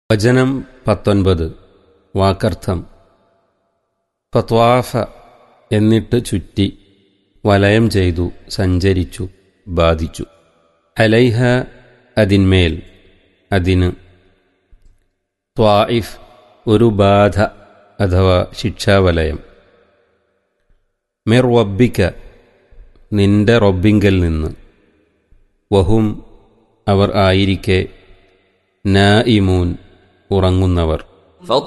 വചനം പത്തൊൻപത് വാക്കർത്ഥം ഫത്വാഫ എന്നിട്ട് ചുറ്റി വലയം ചെയ്തു സഞ്ചരിച്ചു ബാധിച്ചു അലൈഹ അതിന്മേൽ അതിന് ത്വായിഫ് ഒരു ബാധ അഥവാ ശിക്ഷാവലയം മിർ വബ്ബിക്ക നിന്റെ റബ്ബിങ്കൽ നിന്ന് വഹും അവർ ആയിരിക്കെ നായിമൂൻ ഉറങ്ങുന്നവർ